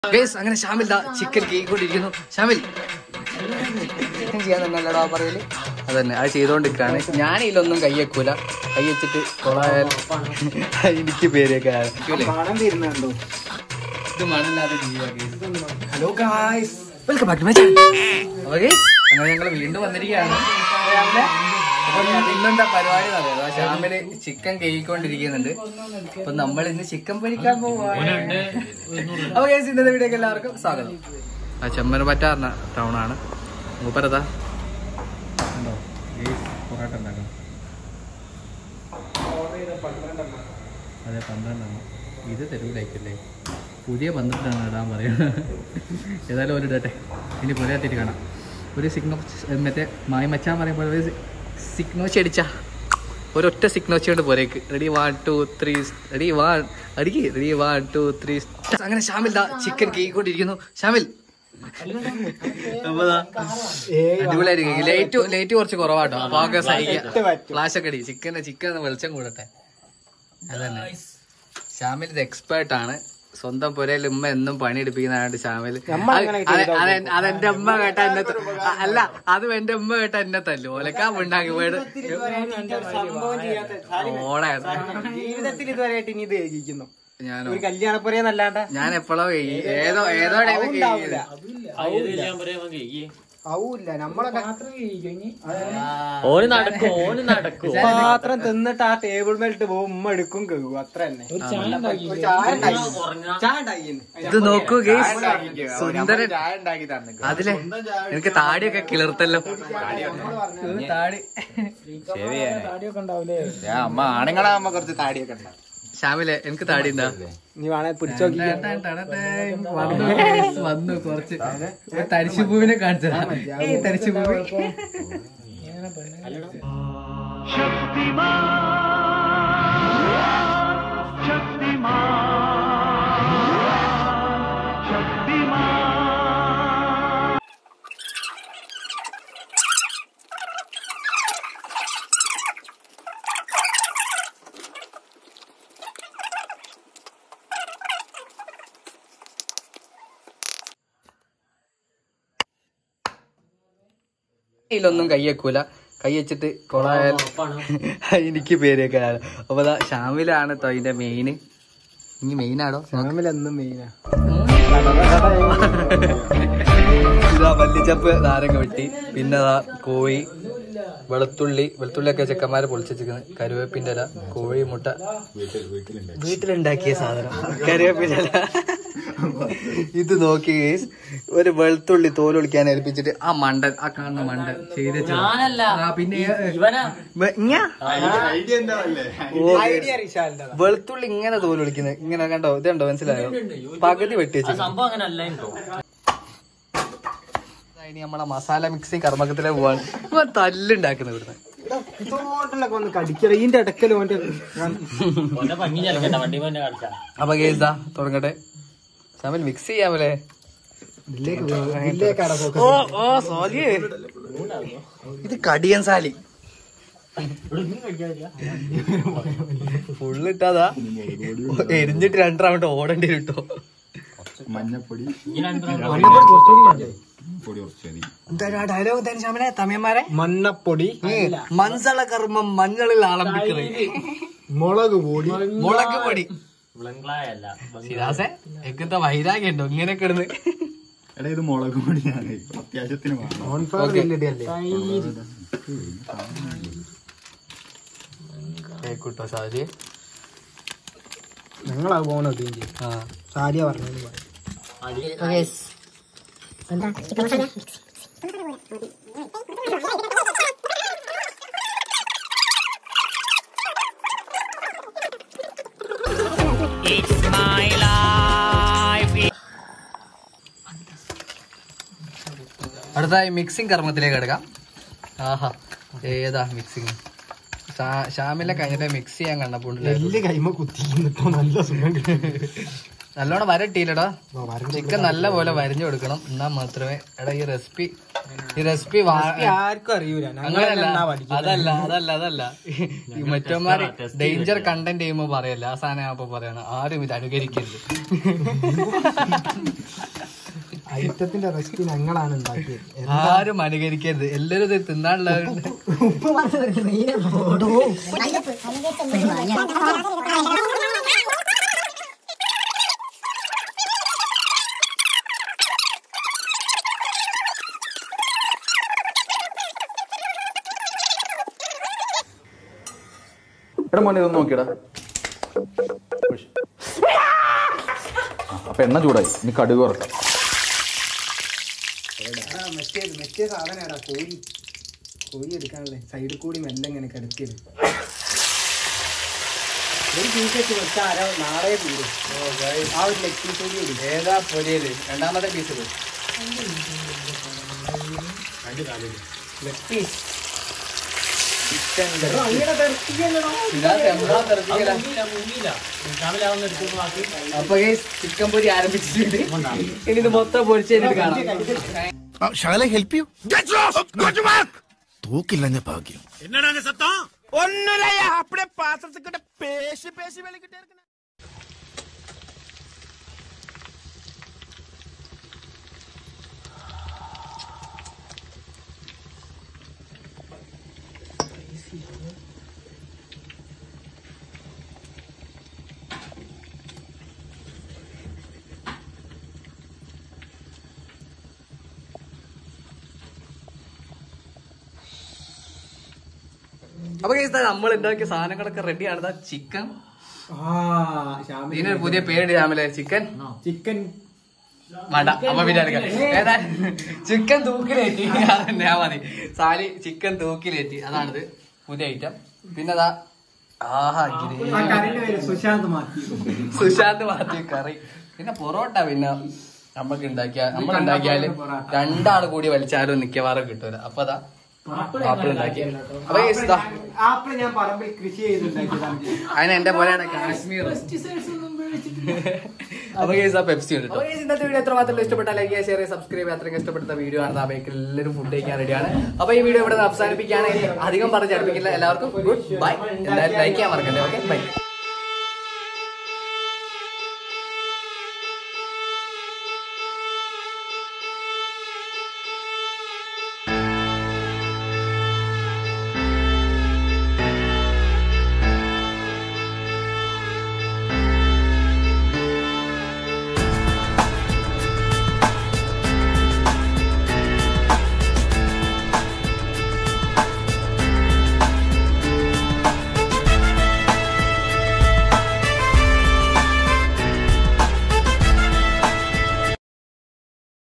Guys അങ്ങനെ ഷാമിൽ ദാ chicken കേക്കൊണ്ടിരിക്കുന്നു Shamil chicken ചെയ്യാൻ തന്നെയല്ലടാ പറയല് അതന്നെ അത് ചെയ്തോണ്ടിരിക്കാണ് ഞാൻ ഇതിലൊന്നും കൈ വെക്കൂല കൈ വെച്ചിട്ട് കൊളായാൽ എനിക്ക് പേരൊക്കെ പണം തരുന്നുണ്ടോ ഇത് മണല്ലാതെ ചെയ്യുക guys. Hello guys welcome back to my channel അപ്പൊ guys, അങ്ങനെ ഞങ്ങൾ വീണ്ടും വന്നിരിക്കുകയാണ് അപ്പൊ ഇന്നെന്താ പരിപാടി എന്നറിയാലോ ശ്യാമില് ചിക്കൻ കഴിക്കൊണ്ടിരിക്കുന്നുണ്ട് അപ്പൊ നമ്മൾ ഇന്ന് ചിക്കൻ പൊരിക്കാൻ പോവാണ് അപ്പൊ guys, ഇന്നത്തെ വീഡിയോക്ക് എല്ലാവർക്കും സ്വാഗതം ആ ചെമ്മന പറ്റാറുന്ന ടൗൺ ആണ് മൂപ്പരതാ പൊറോട്ട ഉണ്ടാക്കണം അതെ പന്ത്രണ്ടാണ് ഇത് തെരുവിലേക്കല്ലേ പുതിയ പന്ത്രണ്ടാണ് ഇടാൻ പറയുന്നത് ഏതായാലും ഒരു ഇടട്ടെ ഇനി പുതിയ എത്തിയിട്ട് കാണാം ഒരു സിഗ്നോ മറ്റേ മായി മച്ചാൻ പറയുമ്പോൾ ഒരു സിഗ്നോച്ചി അടിച്ചാ ഒരൊറ്റ സിഗ്നോച്ചി കൊണ്ട് പോരേക്ക് ready one two three ready one അടിക്ക് റെഡി വൺ ടു ത്രീ അങ്ങനെ ഷാമിൽ ദാ ചിക്കൻ കേക്കൊണ്ടിരിക്കുന്നു ഷാമിൽ അപ്പൊ ദാ അടിപൊളിയായിരിക്കും ലേറ്റ് ലേറ്റ് കുറച്ച് കുറവാട്ടോ അപ്പൊ ഒക്കെ സഹിക്കാം ഫ്ലാഷ് ഒക്കെ അടി ചിക്കൻ ചിക്കൻ വെളിച്ചം കൂടട്ടെ അതന്നെ ഷാമിൽ ഇത് എക്സ്പേർട്ട് ആണ് സ്വന്തം പുരയിൽ ഉമ്മ എന്നും പണിയെടുപ്പിക്കുന്നതായിട്ട് ഷാമിൽ അതെന്റെ ഉമ്മ കേട്ട എന്നെ ത- അ- അല്ല അതും എന്റെ ഉമ്മ കേട്ട എന്നെ തല്ലു ഓലക്കാ ഉണ്ടാക്കി വീട് സംഭവം ചെയ്യാത്ത ഓളെ ജീവിതത്തിൽ ഇതുവരെയായിട്ട് ഇനി ഇത് ഏകിക്കുന്നു ഞാനോ ഒരു കല്യാണപ്പുരയെന്നല്ലാണ്ട് ഞാൻ എപ്പോഴോ ഏതോ ഏതോ ടൈമിൽ ഉണ്ടാവൂല ആവൂല്ല നമ്മളൊക്കെ ഓന് നടക്കും ഓന് നടക്കും പാത്രം തിന്നിട്ട് ആ ടേബിൾ മേലിട്ട് പോകും ഉമ്മ എടുക്കും കേൾക്കും അത്ര തന്നെ ഒരു ചായ ഉണ്ടാക്കി. ചായ ഉണ്ടാക്കിയെന്ന്. ഇത് നോക്കൂ ഗേസ് സുന്ദരൻ അതിലെ എനിക്ക് താടിയൊക്കെ കിളിർത്തല്ലോ ഇത് താടി അമ്മ ആണുങ്ങളാകുമ്പോ കുറച്ച് താടിയൊക്കെ ഉണ്ടാവും ഷാമിലെ എനിക്ക് താടി ഉണ്ടാ നീ വേണേ പിടിച്ചു നോക്കി വന്നു guys, വന്നു കുറച്ച് ഒരു തരിശുഭൂവിനെ കാണിച്ചതാ ഏയ് തരിശുഭൂമി ഇതിലൊന്നും കൈ വെക്കൂല കൈ വെച്ചിട്ട് കൊളായാൽ എനിക്ക് പേരൊക്കെ അപ്പൊ ദാ ഷാമിലാണ് ട്ടോ ഇതിന്റെ മെയിന് ഇനി മെയിനാണോ ഫാമിലെന്നും മെയിനാ ഇതാ മല്ലിച്ചപ്പ് നാരങ്ങ വെട്ടി പിന്നെ ദാ കോഴി വെളുത്തുള്ളി വെളുത്തുള്ളിയൊക്കെ ചെക്കന്മാരെ പൊളിച്ചിരിക്കുന്നത് കരുവേപ്പിന്റെ ഇല കോഴി മുട്ട വീട്ടിലുണ്ടാക്കിയ സാധനം കരുവേപ്പിന്റെ ഇല ഇത് നോക്കി guys. ഒരു വെളുത്തുള്ളി തോൽ ഒളിക്കാൻ ഏൽപ്പിച്ചിട്ട് ആ മണ്ടൻ ആ കാണുന്ന മണ്ടൻ ചെയ്ത് വെച്ചതാ. ഞാനല്ല ആ, പിന്നെ ഇവനാ വെ- ഇങ്ങാ? ഓ, ഐഡിയ റിഷാലിന്റെ വെളുത്തുള്ളി ഇങ്ങനെ തോൽ ഒളിക്കുന്നത് ഇങ്ങനെ കണ്ടോ ഇതുണ്ടോ മനസ്സിലായോ പകുതി വെട്ടി ആ വെച്ചു സംഭവം അങ്ങനെ അല്ല ഉണ്ടോ ഇനി നമ്മളെ മസാല മിക്സിങ് കർമ്മത്തിലേക്ക് പോവാണ് ഇവൻ തല്ലുണ്ടാക്കുന്നത് ഇവിടുന്ന് തോട്ടിലൊക്കെ വന്ന് കടിക്കല ഇതിന്റെ ഇടക്കല് ഓന്റെ ഓന്റെ ഭംഗി ചെലക്കണ്ട വണ്ടി പോയി കളിച്ചാ അപ്പൊ കേസാ തുടങ്ങട്ടെ തമ്മിൽ മിക്സ് ചെയ്യാമല്ലേ ഓ ഓ സോജി ഇത് കടിയൻ സാലി ഫുള്ള് ഇട്ടാതാ എരിഞ്ഞിട്ട് രണ്ട് റൗണ്ട് ഓടേണ്ടി കിട്ടോ മഞ്ഞപ്പൊടി ഈ രണ്ട് പൊടി കുറച്ചതി ഡയലോഗ് എന്തായാലും ശ്യാമനെ തമിയന്മാരെ മണ്ണപ്പൊടി മൺസള കർമ്മം മഞ്ഞളിൽ ആളമ്പിക്കുന്നത് മുളക് പൊടി മുളക് പൊടി വിളങ്കളായല്ല സിരാസെ എക്കത്തെ വൈരാഗ്യം ഉണ്ടോ ഇങ്ങനെ കിടന്ന് എടാ ഇത് മുളക് പൊടിയാണ് അത്യാവശ്യത്തിന് വേണം കോൺഫ്ലവർ ഇല്ലടിയല്ലേ കേട്ടോ സാജി ഞങ്ങളാ പോണത് ആ സാരിയ പറഞ്ഞു അടുത്തായി മിക്സിംഗ് കർമ്മത്തിലേക്ക് എടുക്കാം ആഹാ ഏതാ മിക്സിങ് ഷാമിലെ കഴിഞ്ഞിട്ട് മിക്സ് ചെയ്യാൻ കണ്ടപ്പോൾ വലിയ കൈമ കുത്തിന്നിട്ടോ നല്ല സുഖം നല്ലോണം വരട്ടിയില്ലടാ ചിക്കൻ നല്ല പോലെ വരഞ്ഞു കൊടുക്കണം എന്നാൽ മാത്രമേ എടാ ഈ റെസിപ്പി ഈ റെസിപ്പി ആർക്കും അറിയൂല അങ്ങനല്ല ഞങ്ങളെന്നാ പഠിക്കുന്നത്. അതല്ല അതല്ല അതല്ല ഈ മറ്റന്മാര് ഡേഞ്ചർ കണ്ടന്റ് ചെയ്യുമ്പോ പറയല്ല ആ സാധനം ഞാൻ ഇപ്പൊ പറയണം ആരും ഇത് അനുകരിക്കരുത് ഐറ്റത്തിന്റെ റെസിപ്പി ഞങ്ങളാണ് ഉണ്ടാക്കിയത് ആരും അനുകരിക്കരുത് എല്ലാരും ഇത് തിന്നാനുള്ള എടാ മോനെ ഇതൊന്ന് നോക്കിയടാ ഉഷ്. ആ, അപ്പൊ എണ്ണ ചൂടായി ഇനി കടുക് കുറക്കാം മറ്റേ മറ്റേ സാധനം കോഴി കോഴി എടുക്കാനല്ലേ സൈഡിൽ കൂടി മെല്ലെ ഇങ്ങനെ കിടക്കിയത് ഒരു പീസൊക്കെ വെച്ചാൽ ആരോ നാളെ തീരും ആ ഒരു ലെഗ് പീസ് കൂടി എടുക്കും ഏതാ പൊരിയത് രണ്ടാമത്തെ പീസില് ലെഗ് പീസ് അങ്ങനെ തെറിക്കുകയല്ലടോ അപ്പൊ ചിക്കൻ പൊരി ആരംഭിച്ചിട്ടുണ്ട് ഇനി ഇത് മൊത്തം പൊരിച്ച് കഴിഞ്ഞിട്ട് കാണാം ശകല ഹെൽപ്പ് ചെയ്യൂ തൂക്കില്ല ഭാഗ്യം അപ്പൊ guys, ദാ നമ്മൾ ഉണ്ടാക്കിയ സാധനങ്ങളൊക്കെ റെഡിയാണ് ചിക്കൻ ആ ശ്യാമിന് ഇതിനൊരു പുതിയ പേര് രാമലെ ചിക്കൻ ചിക്കൻ വേണ്ട അമ്മ പിന്നെ എടുക്കാം ഏതാ ചിക്കൻ തൂക്കിലേറ്റി അതന്നെ ആ മതി സാലി ചിക്കൻ തൂക്കിലേറ്റി അതാണിത് പുതിയ ഐറ്റം പിന്നെ അതാ ആഹാ ഗ്രേ- ആ കറിന്റെ പേര് സുശാന്ത് മാറ്റി സുശാന്ത് മാറ്റി കറി പിന്നെ പൊറോട്ട പിന്നെ നമ്മക്ക് ഉണ്ടാക്കിയ നമ്മൾ ഉണ്ടാക്കിയാല് രണ്ടാള് കൂടി വലിച്ചാലും മിക്കവാറും കിട്ടൂല അപ്പൊ അതാ ആപ്പിൾ ഉണ്ടാക്കി അപ്പൊ guys, ദാ, ആപ്പിൾ ഞാൻ പറമ്പിൽ കൃഷി ചെയ്തുണ്ടാക്കിയതാണ് അതിന് എന്റെ പോലെയാണ് കാശ്മീർ അപ്പൊ കേസ് ആ പെപ്സി ഉണ്ട് കേട്ടോ ഇന്നത്തെ വീഡിയോ എത്ര മാത്രം ഇഷ്ടപ്പെട്ട ലൈക്ക് ഷെയർ ചെയ്യുക സബ്സ്ക്രൈബ് ചെയ്യുക അത്രയും ഇഷ്ടപ്പെടുന്ന വീഡിയോ ആണ് ആ ബൈക്കിൽ എല്ലാവരും ഫുഡ് കഴിക്കാൻ റെഡിയാണ് അപ്പൊ ഈ വീഡിയോ ഇവിടെ അവസാനിപ്പിക്കുകയാണെങ്കിൽ അധികം പറഞ്ഞ് അടുപ്പിക്കില്ല എല്ലാവർക്കും ഗുഡ് ബൈ എന്തായാലും ലൈക്ക് ചെയ്യാൻ മറക്കണ്ടേ ഓക്കെ ബൈ